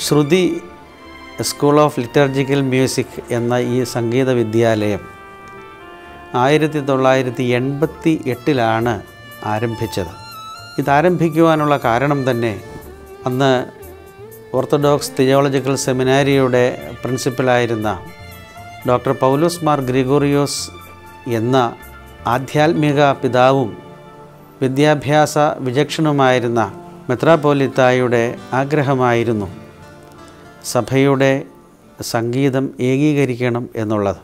Shruti school of liturgical music എന്ന ഈ സംഗീത വിദ്യാലയം ആയിരത്തി തൊള്ളായിരത്തി എൺപത്തി എട്ടിലാണ് ആരംഭിച്ചത് ഇത് ആരംഭിക്കുവാനുള്ള കാരണം തന്നെ അന്ന് ഓർത്തഡോക്സ് തിയോളജിക്കൽ സെമിനാരിയുടെ പ്രിൻസിപ്പലായിരുന്ന ഡോക്ടർ പൗലോസ് മാർ ഗ്രിഗോറിയോസ് എന്ന ആധ്യാത്മിക പിതാവും വിദ്യാഭ്യാസ വിചക്ഷണുമായിരുന്ന മെത്രാപോലിത്തായുടെ ആഗ്രഹമായിരുന്നു സഭയുടെ സംഗീതം ഏകീകരിക്കണം എന്നുള്ളത്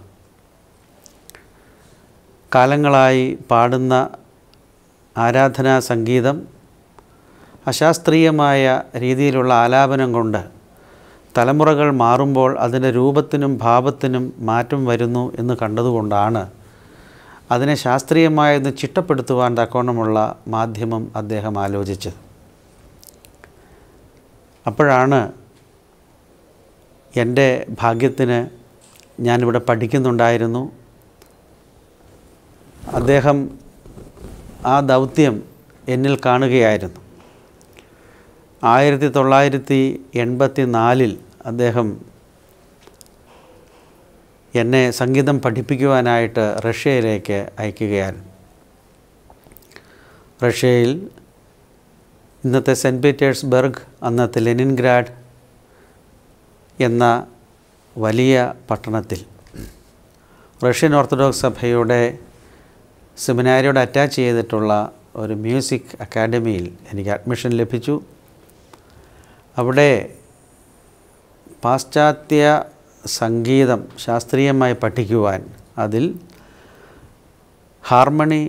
കാലങ്ങളായി പാടുന്ന ആരാധനാ സംഗീതം അശാസ്ത്രീയമായ രീതിയിലുള്ള ആലാപനം കൊണ്ട് തലമുറകൾ മാറുമ്പോൾ അതിൻ്റെ രൂപത്തിനും ഭാവത്തിനും മാറ്റം വരുന്നു എന്ന് കണ്ടതുകൊണ്ടാണ് അതിനെ ശാസ്ത്രീയമായൊന്ന് ചിട്ടപ്പെടുത്തുവാൻ തക്കോണമുള്ള മാധ്യമം അദ്ദേഹം ആലോചിച്ചത് അപ്പോഴാണ് എൻ്റെ ഭാഗ്യത്തിന് ഞാനിവിടെ പഠിക്കുന്നുണ്ടായിരുന്നു അദ്ദേഹം ആ ദൗത്യം എന്നിൽ കാണുകയായിരുന്നു ആയിരത്തി തൊള്ളായിരത്തി എൺപത്തി നാലിൽ അദ്ദേഹം എന്നെ സംഗീതം പഠിപ്പിക്കുവാനായിട്ട് റഷ്യയിലേക്ക് അയക്കുകയായിരുന്നു റഷ്യയിൽ ഇന്നത്തെ സെൻറ്റ് പീറ്റേഴ്സ്ബർഗ് അന്നത്തെ ലെനിൻഗ്രാഡ് എന്ന വലിയ പട്ടണത്തിൽ റഷ്യൻ ഓർത്തഡോക്സ് സഭയുടെ സെമിനാരിയോട് അറ്റാച്ച് ചെയ്തിട്ടുള്ള ഒരു മ്യൂസിക് അക്കാഡമിയിൽ എനിക്ക് അഡ്മിഷൻ ലഭിച്ചു അവിടെ പാശ്ചാത്യ സംഗീതം ശാസ്ത്രീയമായി പഠിക്കുവാൻ അതിൽ ഹാർമണി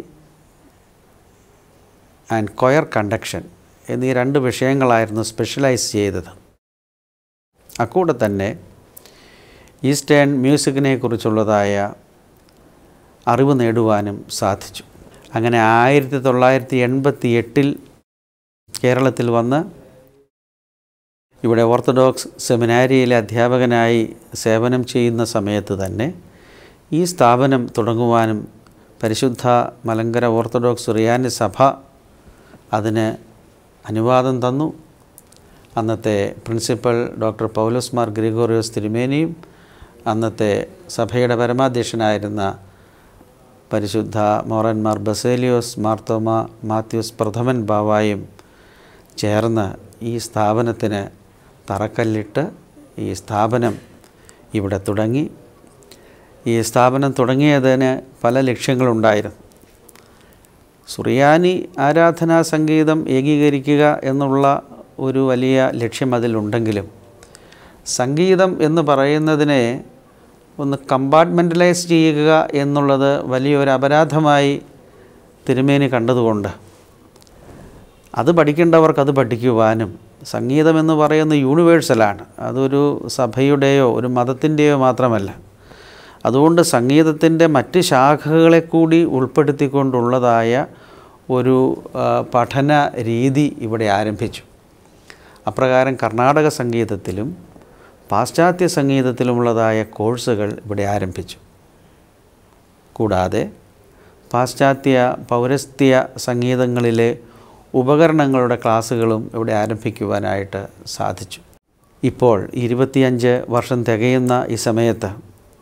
ആൻഡ് കൊയർ കണ്ടക്ഷൻ എന്നീ രണ്ട് വിഷയങ്ങളായിരുന്നു സ്പെഷ്യലൈസ് ചെയ്തത് അക്കൂടെ തന്നെ ഈസ്റ്റേൺ മ്യൂസിക്കിനെ കുറിച്ചുള്ളതായ അറിവ് നേടുവാനും സാധിച്ചു അങ്ങനെ ആയിരത്തി തൊള്ളായിരത്തി എൺപത്തി എട്ടിൽ കേരളത്തിൽ വന്ന് ഇവിടെ ഓർത്തഡോക്സ് സെമിനാരിയിലെ അധ്യാപകനായി സേവനം ചെയ്യുന്ന സമയത്ത് തന്നെ ഈ സ്ഥാപനം തുടങ്ങുവാനും പരിശുദ്ധ മലങ്കര ഓർത്തഡോക്സ് സുറിയാനി സഭ അതിന് അനുവാദം തന്നു അന്നത്തെ പ്രിൻസിപ്പൽ ഡോക്ടർ പൗലോസ് മാർ ഗ്രിഗോറിയോസ് തിരുമേനിയും അന്നത്തെ സഭയുടെ പരമാധ്യക്ഷനായിരുന്ന പരിശുദ്ധ മോറന്മാർ ബസേലിയോസ് മാർത്തോമ മാത്യൂസ് പ്രഥമൻ ബാവായും ചേർന്ന് ഈ സ്ഥാപനത്തിന് തറക്കല്ലിട്ട് ഈ സ്ഥാപനം ഇവിടെ തുടങ്ങി ഈ സ്ഥാപനം തുടങ്ങിയതിന് പല ലക്ഷ്യങ്ങളുണ്ടായിരുന്നു സുറിയാനി ആരാധനാ സംഗീതം ഏകീകരിക്കുക എന്നുള്ള ഒരു വലിയ ലക്ഷ്യം അതിലുണ്ടെങ്കിലും സംഗീതം എന്ന് പറയുന്നതിനെ ഒന്ന് കമ്പാർട്ട്മെൻ്റലൈസ് ചെയ്യുക എന്നുള്ളത് വലിയൊരു അപരാധമായി തിരുമേനി കണ്ടതുകൊണ്ട് അത് പഠിക്കേണ്ടവർക്ക് അത് പഠിക്കുവാനും സംഗീതം എന്ന് പറയുന്ന യൂണിവേഴ്സലാണ് അതൊരു സഭയുടെയോ ഒരു മതത്തിൻ്റെയോ മാത്രമല്ല അതുകൊണ്ട് സംഗീതത്തിൻ്റെ മറ്റ് ശാഖകളെ കൂടി ഉൾപ്പെടുത്തിക്കൊണ്ടുള്ളതായ ഒരു ആ, പഠന രീതി ഇവിടെ ആരംഭിച്ചു അപ്രകാരം കർണാടക സംഗീതത്തിലും പാശ്ചാത്യ സംഗീതത്തിലുമുള്ളതായ കോഴ്സുകൾ ഇവിടെ ആരംഭിച്ചു കൂടാതെ പാശ്ചാത്യ പൗരസ്ത്യ സംഗീതങ്ങളിലെ ഉപകരണങ്ങളുടെ ക്ലാസ്സുകളും ഇവിടെ ആരംഭിക്കുവാനായിട്ട് സാധിച്ചു ഇപ്പോൾ ഇരുപത്തിയഞ്ച് വർഷം തികയുന്ന ഈ സമയത്ത്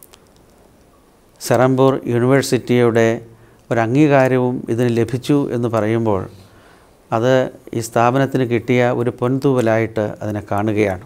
സെറംപൂർ യൂണിവേഴ്സിറ്റിയുടെ ഒരു അംഗീകാരവും ഇതിന് ലഭിച്ചു എന്ന് പറയുമ്പോൾ അത് ഈ സ്ഥാപനത്തിന് കിട്ടിയ ഒരു പൊൻതൂവലായിട്ട് അതിനെ കാണുകയാണ്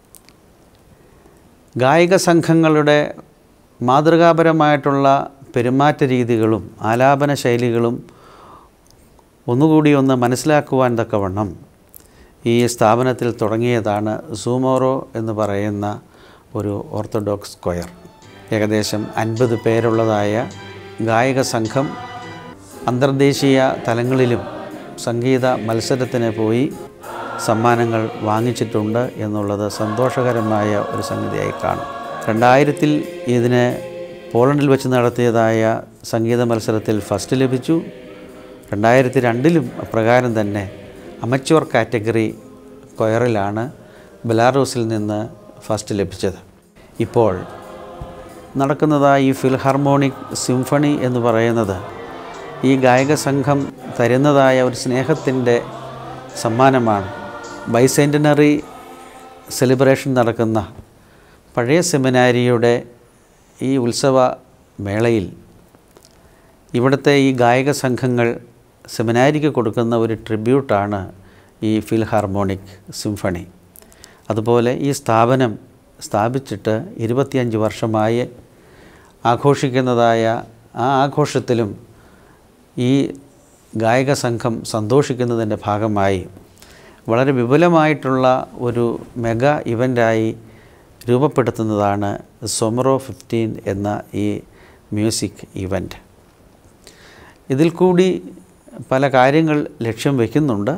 ഗായിക സംഘങ്ങളുടെ മാതൃകാപരമായിട്ടുള്ള പെരുമാറ്റ രീതികളും ആലാപന ശൈലികളും ഒന്നുകൂടി ഒന്ന് മനസ്സിലാക്കുവാൻ തക്കവണ്ണം ഈ സ്ഥാപനത്തിൽ തുടങ്ങിയതാണ് സൂമോറോ എന്ന് പറയുന്ന ഒരു ഓർത്തഡോക്സ് സ്ക്വയർ ഏകദേശം അൻപത് പേരുള്ളതായ ഗായക സംഘം അന്തർദേശീയ തലങ്ങളിലും സംഗീത മത്സരത്തിന് പോയി സമ്മാനങ്ങൾ വാങ്ങിച്ചിട്ടുണ്ട് എന്നുള്ളത് സന്തോഷകരമായ ഒരു സംഗതിയായി കാണും രണ്ടായിരത്തിൽ ഇതിന് പോളണ്ടിൽ വെച്ച് നടത്തിയതായ സംഗീത മത്സരത്തിൽ ഫസ്റ്റ് ലഭിച്ചു രണ്ടായിരത്തി രണ്ടിലും അപ്രകാരം തന്നെ അമച്വർ കാറ്റഗറി കൊയറിലാണ് ബെലാറൂസിൽ നിന്ന് ഫസ്റ്റ് ലഭിച്ചത് ഇപ്പോൾ നടക്കുന്നതായ ഈ ഫിൽഹാർമോണിക് സിംഫണി എന്ന് പറയുന്നത് ഈ ഗായക സംഘം തരുന്നതായ ഒരു സ്നേഹത്തിൻ്റെ സമ്മാനമാണ് ബൈസെൻറ്റിനറി സെലിബ്രേഷൻ നടക്കുന്ന പഴയ സെമിനാരിയുടെ ഈ ഉത്സവ മേളയിൽ ഇവിടുത്തെ ഈ ഗായക സംഘങ്ങൾ സെമിനാരിക്ക് കൊടുക്കുന്ന ഒരു ട്രിബ്യൂട്ടാണ് ഈ ഫിൽ ഹാർമോണിക് സിംഫണി അതുപോലെ ഈ സ്ഥാപനം സ്ഥാപിച്ചിട്ട് ഇരുപത്തിയഞ്ച് വർഷമായി ആഘോഷിക്കുന്നതായ ആ ആഘോഷത്തിലും ഈ ഗായക സംഘം സന്തോഷിക്കുന്നതിൻ്റെ ഭാഗമായി വളരെ വിപുലമായിട്ടുള്ള ഒരു മെഗാ ഇവൻ്റായി രൂപപ്പെടുത്തുന്നതാണ് സൊമറോ ഫിഫ്റ്റീൻ എന്ന ഈ മ്യൂസിക് ഇവൻ്റ് ഇതിൽ കൂടി പല കാര്യങ്ങൾ ലക്ഷ്യം വയ്ക്കുന്നുണ്ട്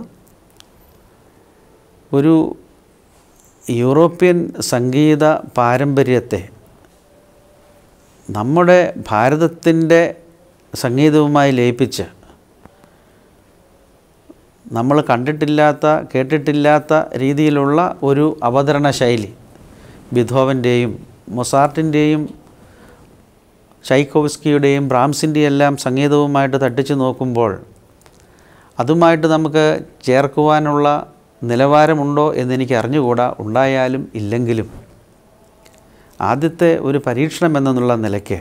ഒരു യൂറോപ്യൻ സംഗീത പാരമ്പര്യത്തെ നമ്മുടെ ഭാരതത്തിൻ്റെ സംഗീതവുമായി ലയിപ്പിച്ച് നമ്മൾ കണ്ടിട്ടില്ലാത്ത കേട്ടിട്ടില്ലാത്ത രീതിയിലുള്ള ഒരു അവതരണ ശൈലി ബിധോവൻ്റെയും മൊസാർട്ടിൻ്റെയും ചൈക്കോവ്സ്കിയുടെയും ബ്രാംസിൻ്റെയും എല്ലാം സംഗീതവുമായിട്ട് തട്ടിച്ചു നോക്കുമ്പോൾ അതുമായിട്ട് നമുക്ക് ചേർക്കുവാനുള്ള നിലവാരമുണ്ടോ എന്നെനിക്ക് അറിഞ്ഞുകൂടാ ഉണ്ടായാലും ഇല്ലെങ്കിലും ആദ്യത്തെ ഒരു പരീക്ഷണം എന്നുള്ള നിലയ്ക്ക്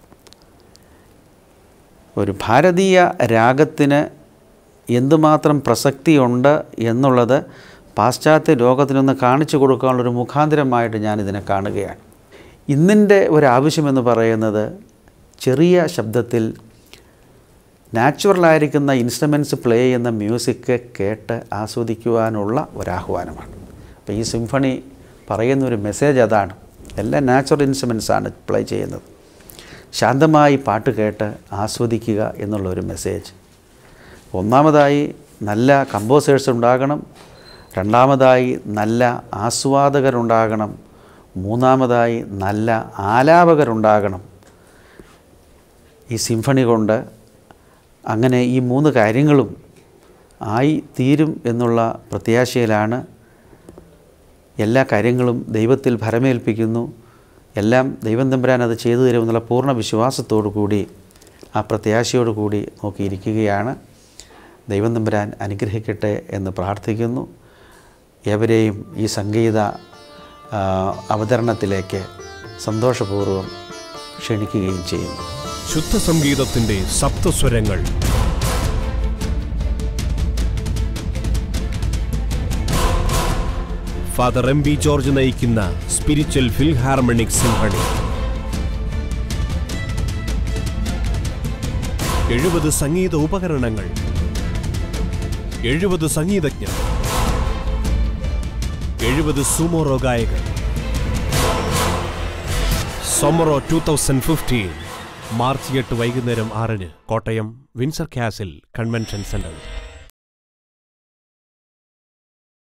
ഒരു ഭാരതീയ രാഗത്തിന് എന്തുമാത്രം പ്രസക്തിയുണ്ട് എന്നുള്ളത് പാശ്ചാത്യ ലോകത്തിനൊന്ന് കാണിച്ചു കൊടുക്കാനുള്ളൊരു മുഖാന്തരമായിട്ട് ഞാനിതിനെ കാണുകയാണ് ഇന്നിൻ്റെ ഒരാവശ്യമെന്ന് പറയുന്നത് ചെറിയ ശബ്ദത്തിൽ നാച്ചുറലായിരിക്കുന്ന ഇൻസ്ട്രുമെൻറ്റ്സ് പ്ലേ ചെയ്യുന്ന മ്യൂസിക് കേട്ട് ആസ്വദിക്കുവാനുള്ള ഒരാഹ്വാനമാണ് അപ്പോൾ ഈ സിംഫണി പറയുന്ന ഒരു മെസ്സേജ് അതാണ് എല്ലാം നാച്ചുറൽ ഇൻസ്ട്രുമെൻറ്റ്സ് ആണ് പ്ലേ ചെയ്യുന്നത് ശാന്തമായി പാട്ട് കേട്ട് ആസ്വദിക്കുക എന്നുള്ള ഒരു മെസ്സേജ് ഒന്നാമതായി നല്ല കമ്പോസേഴ്സ് ഉണ്ടാകണം രണ്ടാമതായി നല്ല ആസ്വാദകരുണ്ടാകണം മൂന്നാമതായി നല്ല ആലാപകരുണ്ടാകണം ഈ സിംഫണി കൊണ്ട് അങ്ങനെ ഈ മൂന്ന് കാര്യങ്ങളും ആയി തീരും എന്നുള്ള പ്രത്യാശയിലാണ് എല്ലാ കാര്യങ്ങളും ദൈവത്തിൽ ഭരമേൽപ്പിക്കുന്നു എല്ലാം ദൈവം തമ്പുരാൻ അത് ചെയ്തു തരുമെന്നുള്ള പൂർണ്ണ വിശ്വാസത്തോടു കൂടി ആ പ്രത്യാശയോടു കൂടി നോക്കിയിരിക്കുകയാണ് ദൈവം തമ്പുരാൻ അനുഗ്രഹിക്കട്ടെ എന്ന് പ്രാർത്ഥിക്കുന്നു ഏവരെയും ഈ സംഗീത ആ, അവതരണത്തിലേക്ക് സന്തോഷപൂർവ്വം ക്ഷണിക്കുകയും ചെയ്യുന്നു ശുദ്ധ സംഗീതത്തിന്റെ സപ്തസ്വരങ്ങൾ ഫാദർ എം ബി ജോർജ് നയിക്കുന്ന സ്പിരിച്വൽ ഫിൽഹാർമണിക് സിംഫണി എഴുപത് സംഗീത ഉപകരണങ്ങൾ എഴുപത് സംഗീതജ്ഞർ എഴുപത് സുമോറോ ഗായകർ സൊമറോ ടൂ തൗസൻഡ് ഫിഫ്റ്റീൻ മാർച്ച് എട്ട് വൈകുന്നേരം ആറിന് Kottayam Windsor Castle convention centre